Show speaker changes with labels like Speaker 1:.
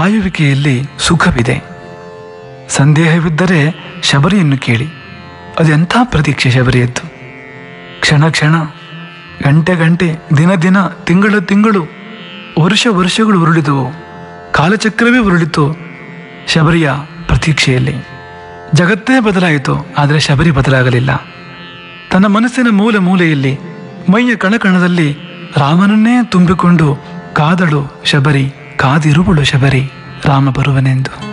Speaker 1: ಕಾಯುವಿಕೆಯಲ್ಲಿ ಸುಖವಿದೆ ಸಂದೇಹವಿದ್ದರೆ ಶಬರಿಯನ್ನು ಕೇಳಿ ಅದೆಂಥ ಪ್ರತೀಕ್ಷೆ ಶಬರಿಯದ್ದು ಕ್ಷಣ ಕ್ಷಣ ಗಂಟೆ ಗಂಟೆ ದಿನ ದಿನ ತಿಂಗಳು ತಿಂಗಳು ವರ್ಷ ವರ್ಷಗಳು ಉರುಳಿದವು ಕಾಲಚಕ್ರವೇ ಉರುಳಿತು ಶಬರಿಯ ಪ್ರತೀಕ್ಷೆಯಲ್ಲಿ ಜಗತ್ತೇ ಬದಲಾಯಿತು ಆದರೆ ಶಬರಿ ಬದಲಾಗಲಿಲ್ಲ ತನ್ನ ಮನಸ್ಸಿನ ಮೂಲೆ ಮೂಲೆಯಲ್ಲಿ ಮೈಯ ಕಣಕಣದಲ್ಲಿ ರಾಮನನ್ನೇ ತುಂಬಿಕೊಂಡು ಕಾದಳು ಶಬರಿ ಕಾದಿರುವಳು ಶಬರಿ ರಾಮ ಬರುವನೆಂದು